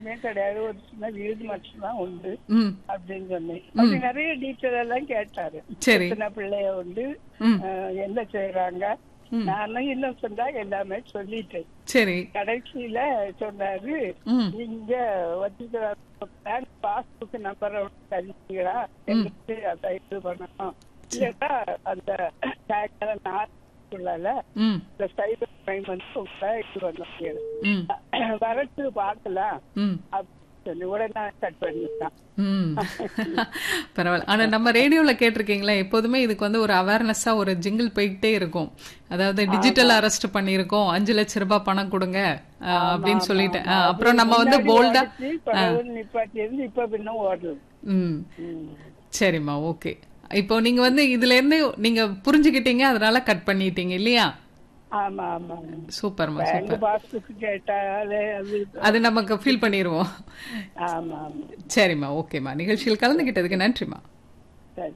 எதுவுமே கிடையாது ஒரு சின்ன வீடு மட்டும்தான் உண்டு ம் அப்படின்னு சொன்னேன் அப்படி நிறைய டீட்டெயில் எல்லாம் கேட்டாரு சரி சின்ன பிள்ளைய உண்டு ம் அஹ், என்ன செய்யறாங்க நானும் இன்னொசெண்டா எல்லாமே சொல்லிட்டேன் சரி கடைசியில சொன்னாரு ம் நீங்க வச்சுக்கிற பேங்க் பாஸ்புக் நம்பரை தருவீங்களா எங்களுக்கு அதை இது பண்ணணும் இல்லைன்னா அந்த சாயங்காலம் நாளுக்குள்ளால ம் இந்த சைபர் கிரைம் வந்து உங்களை இது பண்ண முடியாது ம் வரட்டு பார்க்கலாம் ம் அப்படின்னு சொல்லி உடனே கட் பண்ணிட்டான் ம் பரவாயில்ல ஆனா நம்ம ரேடியோல கேட்டிருக்கீங்களா எப்போதுமே இதுக்கு வந்து ஒரு அவேர்னஸா ஒரு ஜிங்கிள் போயிட்டே இருக்கும் அதாவது டிஜிட்டல் அரெஸ்ட் பண்ணியிருக்கோம் அஞ்சு லட்ச ரூபாய் பணம் கொடுங்க அஹ், அப்படின்னு சொல்லிட்டு அஹ், அப்புறம் நம்ம வந்து போல்டா நிப்பாட்டி இருந்து இப்ப பின்ன ஓடுது ம் ம். சரிம்மா ஓகே இப்போ நீங்க வந்து இதுல இருந்து நீங்க புரிஞ்சுக்கிட்டீங்க அதனால கட் பண்ணிட்டீங்க இல்லையா ஆமா ஆமா சூப்பர்மா பேங்க் சூப்பர் பாஸ்புக் கேட்டாலே அது அது நமக்கு ஃபீல் பண்ணிடுவோம் ஆமா ஆமா சரிம்மா ஓகேம்மா நிகழ்ச்சியில் கலந்துக்கிட்டதுக்கு நன்றிம்மா சரி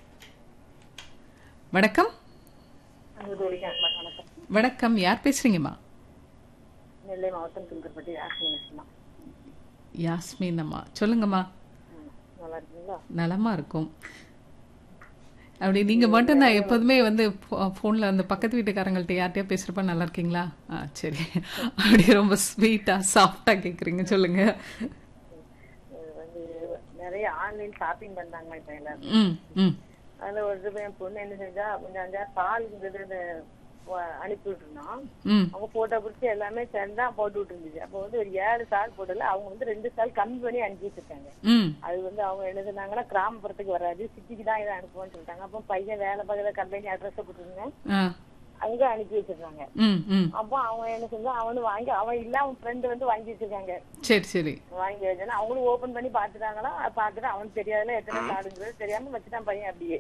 வணக்கம் வணக்கம் யார் பேசுறீங்கம்மா நெல்லை மாவட்டம் துங்கற்பட்டி ஆசிரியமா யாஸ்மின் அம்மா சொல்லுங்கம்மா நல்லா இருக்கீங்களா நலமா இருக்கும் அப்படி நீங்க மட்டும் தான் எப்போதுமே வந்து ஃபோன்ல அந்த பக்கத்து வீட்டுக்காரங்கள்ட்ட யார்கிட்டயா பேசுறப்ப நல்லா இருக்கீங்களா ஆ சரி அப்படி ரொம்ப ஸ்வீட்டா சாஃப்டா கேக்குறீங்க சொல்லுங்க இது வந்து நிறைய ஆன்லைன் ஷாப்பிங் பண்ணாங்க இப்ப எல்லாரும் ம் ம் அதுல ஒரு தடவை என் பொண்ணு என்ன செஞ்சா கொஞ்சம் அந்த பாலுங்கிறது அனுப்பி விட்டுருந்தோம் ம் அவங்க போட்டோ பிடிச்சி எல்லாமே சேர்ந்தா போட்டு விட்டு இருந்துச்சு அப்போ வந்து ஒரு ஏழு சால் போடல அவங்க வந்து ரெண்டு சால் கம்மி பண்ணி அனுப்பி வச்சிருக்காங்க ம் அது வந்து அவங்க என்ன சொன்னாங்கன்னா கிராமப்புறத்துக்கு வராது சிட்டிக்கு தான் இதை அனுப்புவோம்னு சொல்லிட்டாங்க அப்போ பையன் வேலை பார்க்குற கம்பெனி அட்ரஸ் கொடுத்துருங்க ஆ அங்க அனுப்பி வச்சிருக்காங்க ம் ம் அப்போ அவன் என்ன செஞ்சா அவனு வாங்கி அவன் இல்ல அவன் ஃப்ரெண்டு வந்து வாங்கி வச்சிருக்காங்க சரி சரி வாங்கி வச்சேன்னா அவங்களும் ஓபன் பண்ணி பாத்துட்டாங்களா பாத்துட்டு அவனுக்கு தெரியாதுல எத்தனை கார்டுங்கிறது தெரியாம வச்சுட்டான் பையன் அப்படியே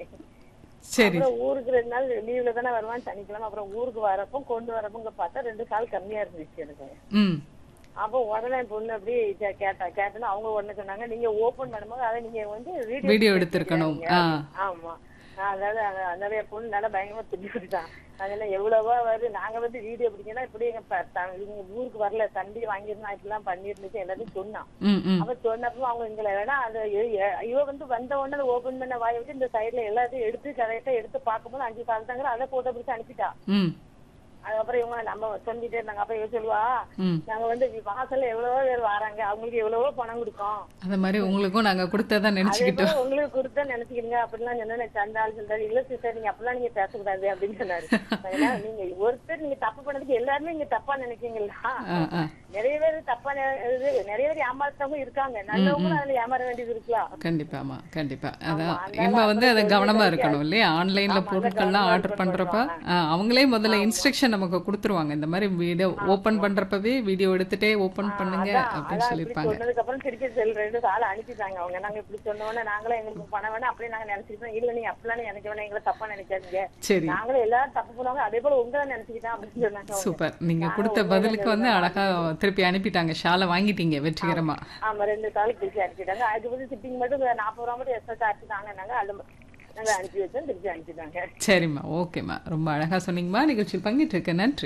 சரி அப்புறம் ஊருக்கு ரெண்டு நாள் லீவ்ல தானே வருவான் சனிக்கிழமை அப்புறம் ஊருக்கு வரப்போ கொண்டு வரப்போ பார்த்தா ரெண்டு கால் கம்மியா இருந்துச்சு எனக்கு ம் அப்போ உடனே என் பொண்ணு அப்படி கே- கேட்டா கேட்டோன்னா அவங்க உடனே சொன்னாங்க நீங்க ஓபன் பண்ணும்போது அதை நீங்க வந்து வீடியோ எடுத்திருக்கணும் ஆ ஆமா அதாவது அந்த- அந்த என் பொண்ணு நல்லா பயங்கரமா துணி கொடுத்தான் அதெல்லாம் எவ்வளவா வருது நாங்க வந்து வீடியோ பிடிக்கணும் இப்படி எங்க ப- த- இவங்க ஊருக்கு வரல தம்பி வாங்கியிருந்தா இப்படிலாம் பண்ணிருந்துச்சு எல்லாத்தையும் சொன்னான் ம் ம் அவ சொன்னப்போ அவங்க எங்களை வேணா அந்த எ- எ- இவ வந்து வந்த உடனே ஓபன் பண்ண வாயை விட்டு இந்த சைடுல எல்லாத்தையும் எடுத்து கரெக்டா எடுத்து பார்க்கும்போது அஞ்சு கால் தாங்கிற அதை போட்டோ பிடிச்சு அனுப்பிட்டா ம் அதுக்கப்புறம் இவங்க நம்ம சொல்லிட்டே இருந்தாங்க அப்ப இவ சொல்லுவா ம் நாங்க வந்து வாசல்ல எவ்வளவோ பேர் வராங்க அவங்களுக்கு எவ்வளவோ பணம் கொடுக்கோம் அந்த மாதிரி உங்களுக்கும் நாங்க கொடுத்ததா அதே நினைச்சுக்கிட்டோம் போல உங்களுக்கு கொடுத்தா நினைச்சுக்கிறீங்க அப்படிலாம் சொன்னா சந்தாள் சொல்றாரு இல்ல சிஸ்டர் நீங்க அப்படிலாம் நீங்க பேசக்கூடாது அப்படின்னு சொன்னாரு ஏன்னா, நீங்க ஒருத்தர் நீங்க தப்பு பண்ணதுக்கு எல்லாருமே நீங்க தப்பா நினைக்கிறீங்களா ஆ ஆ நிறைய பேர் தப்பா நெ- இது, நிறைய பேர் ஏமாத்தவங்க இருக்காங்க நல்லவங்களும் அதுல ஏமாற வேண்டியது இருக்கலாம் கண்டிப்பாமா கண்டிப்பா அதான் அதனால இவங்க வந்து அதை அப்புறம் கவனமா கொஞ்சம் இருக்கணும் இல்லையா ஆன்லைன்ல ஆமா, பொருட்கள்லாம் அதை ஆர்டர் கவனமா பண்றப்ப இருக்கணும். ஆ, அவங்களே முதல்ல இன்ஸ்ட்ரக்ஷன் நமக்கு கொடுத்துருவாங்க இந்த மாதிரி வீடியோ ஓபன் பண்றப்பவே வீடியோ எடுத்துட்டே ஓபன் பண்ணுங்க அதான், அப்படின்னு அதான் இப்படி சொல்லியிருப்பாங்க சொன்னதுக்கு அப்புறம் திருப்பி செல் ரெண்டு சாலை அனுப்பிட்டாங்க அவங்க நாங்க இப்படி சொன்ன உடனே நாங்களும் எங்களுக்கு பணம் வேணா அப்படியே நாங்க நினைச்சுக்கிட்டோம் இல்ல நீங்க அப்படிலாம் நினைக்க வேணாம் எங்களை தப்பா நினைக்காதீங்க சரி நாங்களும் எல்லாரும் தப்பு பண்ணுவாங்க அதே போல உங்களை நினைச்சுக்கிட்டோம் அப்படின்னு சொன்னாங்க அவங்க. சூப்பர் நீங்க நாங்க கொடுத்த உண்மையிலே பதிலுக்கு வந்து சொல்றோம். அழகா திருப்பி அனுப்பிட்டாங்க ஷாலை வாங்கிட்டீங்க வெற்றிகரமா ஆமா ரெண்டு சாலை திருப்பி அனுப்பிட்டாங்க அதுக்கு வந்து ஷிப்பிங் மட்டும் நாற்பது ரூபா மட்டும் எக்ஸ்ட்ரா சார்ஜ் தாங்கன்னாங்க அது நாங்க அனுப்பி வச்சோம் திருப்பி அனுப்பிட்டாங்க சரிம்மா ஓகேம்மா ரொம்ப அழகா சொன்னீங்கம்மா நிகழ்ச்சியில் பங்கிட்டு இருக்க நன்றி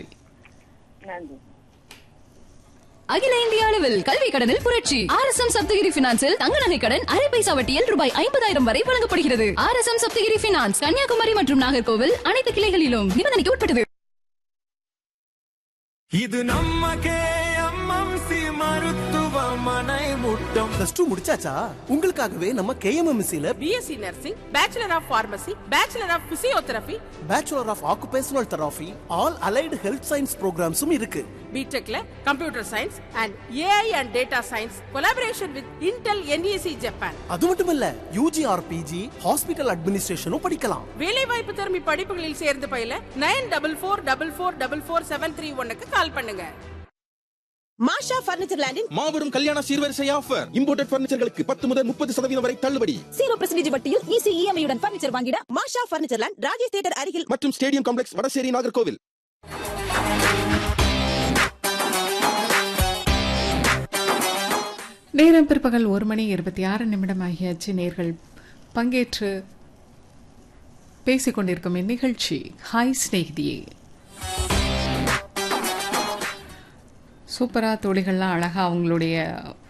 நன்றி அகில இந்திய அளவில் கல்வி கடனில் புரட்சி ஆர் எஸ் எம் சப்தகிரி பினான்சில் தங்க நகை கடன் அரை பைசா வட்டியில் ரூபாய் ஐம்பதாயிரம் வரை வழங்கப்படுகிறது R S M Saptagiri finance Kanyakumari மற்றும் நாகர்கோவில் அனைத்து கிளைகளிலும் நிபந்தனைக்கு உட்பட்டது இது நம்ம கேஎம்எம்சி மருத்துவமனை முட்டம் பிளஸ் டூ முடிச்சாச்சா உங்களுக்காகவே நம்ம கேஎம்எம்சில BSc nursing bachelor of pharmacy bachelor of physiotherapy bachelor of occupational therapy all allied health science ப்ரோக்ராம்ஸும் இருக்கு பிடெக்ல computer science and AI and data science collaboration with Intel NEC Japan அது மட்டும் இல்ல யூஜிஆர்பிஜி ஹாஸ்பிட்டல் அட்மினிஸ்ட்ரேஷனும் படிக்கலாம் வேலைவாய்ப்பு திறமை படிப்புகளில் சேர்ந்து பயில nine double four double four double four seven three ஒன்னுக்கு கால் பண்ணுங்க மாஷா பர்னிச்சர் லேண்டின் மாபெரும் கல்யாண சீர்வரிசை ஆஃபர் இம்போர்ட்டட் பர்னிச்சர்களுக்கு பத்து முதல் முப்பது சதவீதம் வரை தள்ளுபடி ஜீரோ பர்சன்டேஜ் வட்டியில் ஈஸி இஎம்ஐயுடன் பர்னிச்சர் வாங்கிட Masha furniture land Rajesh theatre அருகில் மற்றும் ஸ்டேடியம் காம்ப்ளெக்ஸ் வடசேரி நாகர்கோவில் நேரம் பிற்பகல் ஒரு மணி இருபத்தி ஆறு நிமிடம் ஆகியாச்சு நேர்கள் பங்கேற்று பேசிக் கொண்டிருக்கும் இந்நிகழ்ச்சி ஹாய் ஸ்நேகிதியே சூப்பரா தோழிகள்லாம் அழகா அவங்களுடைய